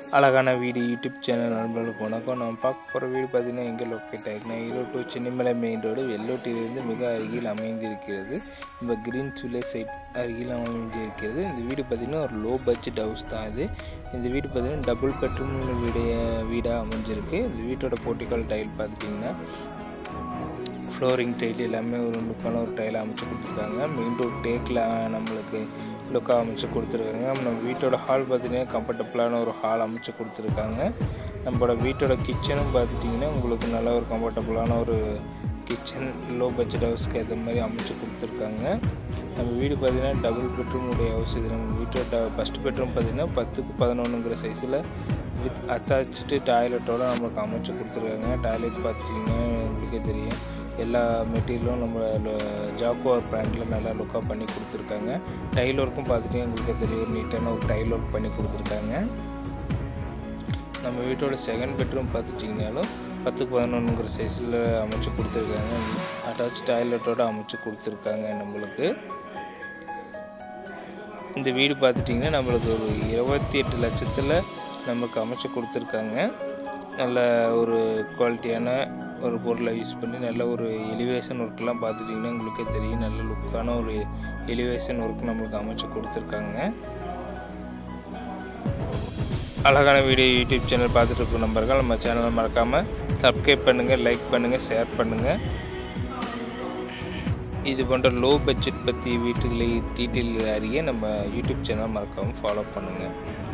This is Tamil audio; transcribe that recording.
அழகான வீடு யூடியூப் சேனல் நண்பர்களுக்கு வணக்கம் நம்ம பார்க்க போகிற வீடு பார்த்திங்கன்னா எங்கே லொக்கேட் ஆகிருக்குன்னா Erode to Chennimalai main road வெள்ளோட்டியிலிருந்து மிக அருகில் அமைந்திருக்கிறது நம்ம கிரீன் சுலே சைட் அருகில் அமைந்திருக்கிறது இந்த வீடு பார்த்திங்கன்னா ஒரு லோ பட்ஜெட் ஹவுஸ் தான் இது இந்த வீடு பார்த்திங்கன்னா டபுள் பெட்ரூம் வீடைய வீடாக அமைஞ்சிருக்கு இந்த வீட்டோட போர்ட்டிக்கல் டைல் பார்த்துட்டிங்கன்னா ஃப்ளோரிங் டைல் எல்லாமே ஒரு லுக்கான ஒரு டைல் அமைச்சு கொடுத்துருக்காங்க மெயின் டோர் டேக்கில் நம்மளுக்கு லுக்காக அமைச்சு கொடுத்துருக்காங்க நம்ம வீட்டோட ஹால் பார்த்திங்கன்னா கம்ஃபர்டபுளான ஒரு ஹால் அமைச்சு கொடுத்துருக்காங்க நம்மளோட வீட்டோட கிச்சனும் பார்த்துட்டிங்கன்னா உங்களுக்கு நல்ல ஒரு கம்ஃபர்டபுளான ஒரு கிச்சன் லோ பட்ஜெட் ஹவுஸ்க்கு ஏற்ற மாதிரி அமைச்சு கொடுத்துருக்காங்க நம்ம வீடு பார்த்திங்கன்னா டபுள் பெட்ரூம் உடைய ஹவுஸ் இது நம்ம வீட்டோட ஃபஸ்ட் பெட்ரூம் பார்த்திங்கன்னா பத்துக்கு பதினொன்றுங்கிற சைஸில் வித் அட்டாச்சு டாய்லெட்டோடு நம்மளுக்கு அமைச்சு கொடுத்துருக்காங்க டாய்லெட் பார்த்துட்டிங்கன்னா உங்களுக்கே தெரியும் எல்லா மெட்டீரியலும் நம்ம ஜாக்குவார் பிராண்டில் நல்லா லுக்காக பண்ணி கொடுத்துருக்காங்க டைல் ஒர்க்கும் பார்த்துட்டிங்கன்னா உங்களுக்கு தெரியும் ஒரு நீட்டான ஒரு டைல் ஒர்க் பண்ணி கொடுத்துருக்காங்க நம்ம வீட்டோட செகண்ட் பெட்ரூம் பார்த்துட்டிங்கனாலும் பத்துக்கு பதினொன்றுங்கிற சைஸில் அமைச்சு கொடுத்துருக்காங்க அட்டாச் டாய்லெட்டோடு அமைச்சு கொடுத்துருக்காங்க நம்மளுக்கு இந்த வீடு பார்த்துட்டிங்கன்னா நம்மளுக்கு ஒரு இருபத்தி எட்டு லட்சத்தில் நமக்கு அமைச்சு கொடுத்துருக்காங்க நல்ல ஒரு குவாலிட்டியான ஒரு பொருளை யூஸ் பண்ணி நல்ல ஒரு எலிவேஷன் ஒர்க்லாம் பார்த்துட்டிங்கன்னா உங்களுக்கே தெரியும் நல்ல லுக்கான ஒரு எலிவேஷன் ஒர்க் நம்மளுக்கு அமைச்சு கொடுத்துருக்காங்க அழகான வீடியோ யூடியூப் சேனல் பார்த்துட்டு இருக்க நம்பர்கள் நம்ம சேனலை மறக்காமல் சப்ஸ்கிரைப் பண்ணுங்கள் லைக் பண்ணுங்கள் ஷேர் பண்ணுங்கள் இது போன்ற லோ பட்ஜெட் பற்றி வீட்டுகளை டீட்டெயில் அறிய நம்ம யூடியூப் சேனல் மறக்காமல் ஃபாலோ பண்ணுங்கள்